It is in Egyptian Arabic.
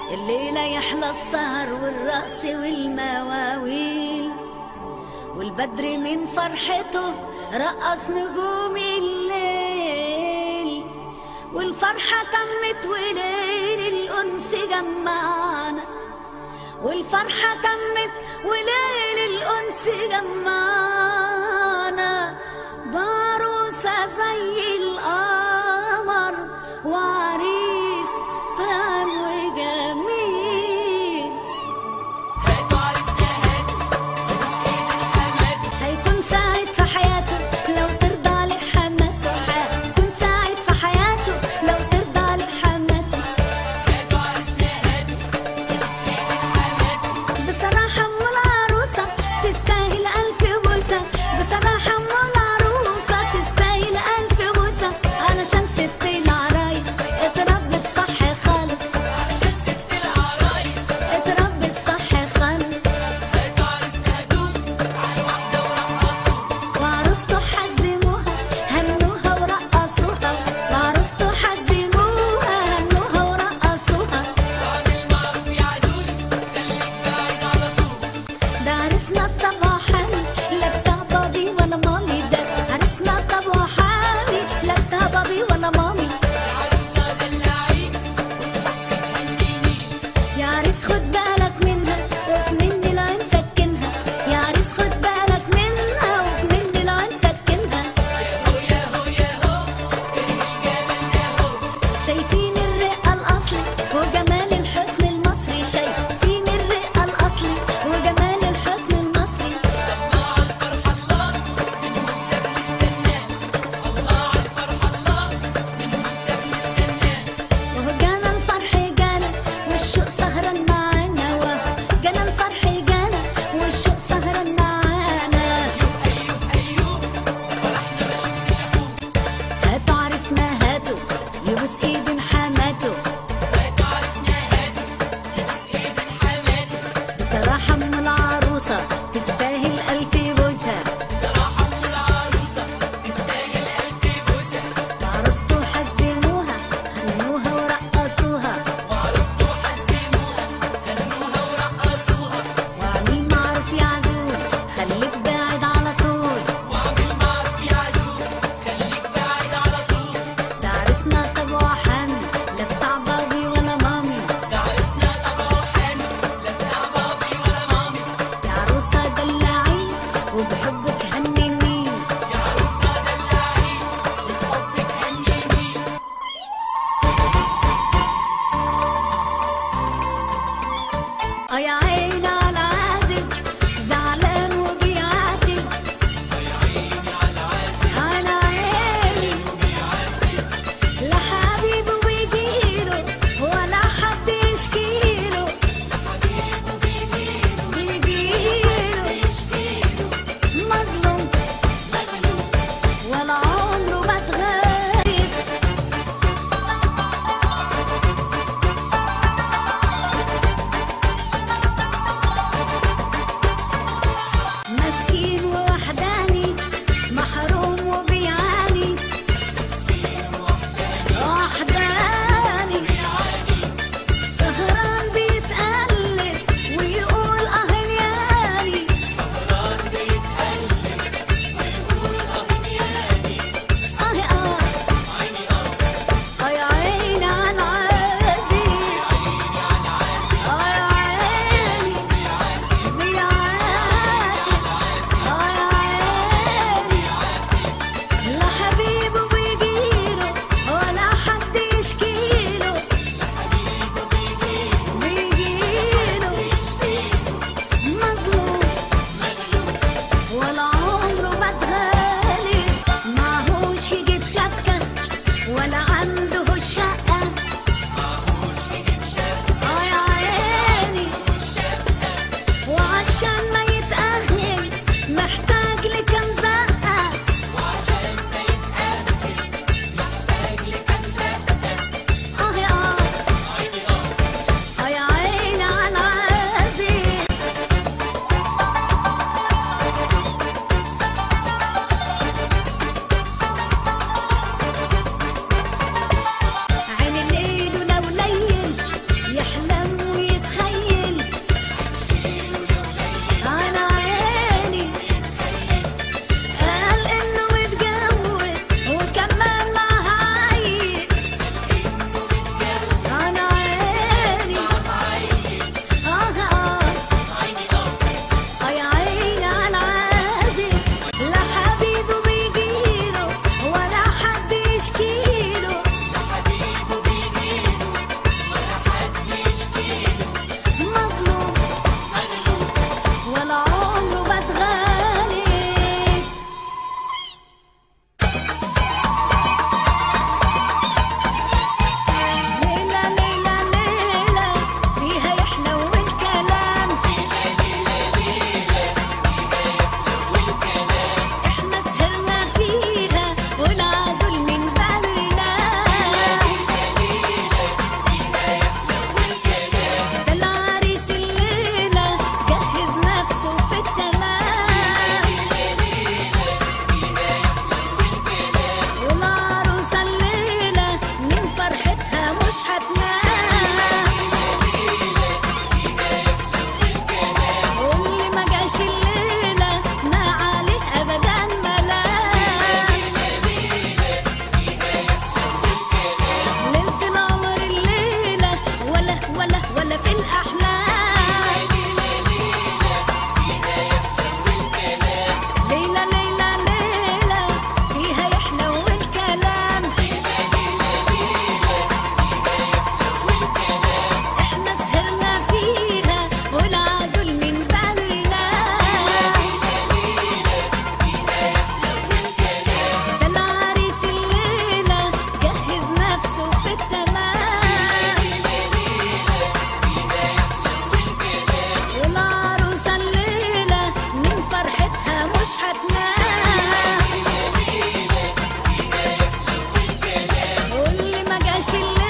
الليلة يحلى السهر والرقص والمواويل والبدر من فرحته رقص نجوم الليل والفرحة تمت وليل الأنس جمعنا والفرحة تمت وليل الأنس جمعنا بعروسة زي القمر وعريس ثان وجميل هيكون سعيد في حياته لو ترضى لحماته هيكون سعيد في حياته لو ترضى لحماته بصراحة أم العروسة تستاهل ألف بوسة بصراحة أم العروسة تستاهل ألف بوسة علشان ست العرايس اتربت صح خالص اتربت صح خالص وعروسته حزموها هنوها ورقصوها وعروسته حزموها هنوها ورقصوها ده عرسنا طبع حامي لا بتاع بابي ولا مامي ده عرسنا طبع حامي لا بتاع بابي ولا مامي يا عريس خد بالك منها وفي مني العين سكنها يا عريس خد بالك منها وفي مني العين سكنها شايفين الرقة الأصلي وجمال الحسن المصري شايفين الرقة الأصلي وجمال الحسن المصري وهو جانا الفرح جانا والشوق سهران معانا وهو جانا الفرح جانا والشوق سهران معانا هاتوا عرسنا هاتوا يبوس ايد حماته بصراحة ام العروسة تستاهل ألف بوسة وعروسته حزموها هنوها ورقصوها وعميل معروف يعزوه خليك بعيد على طول ده عرسنا طبعه حامي لا بتاع بابي ولا مامي يا عروسة دلعين وبحبك هنيني اه يا عيني على عازب زعلان وبيعاتب انا عيني لا حبيبه بيجيله ولا حد يشكيله بيجيله مظلوم ولا عمره ما اتغير اللي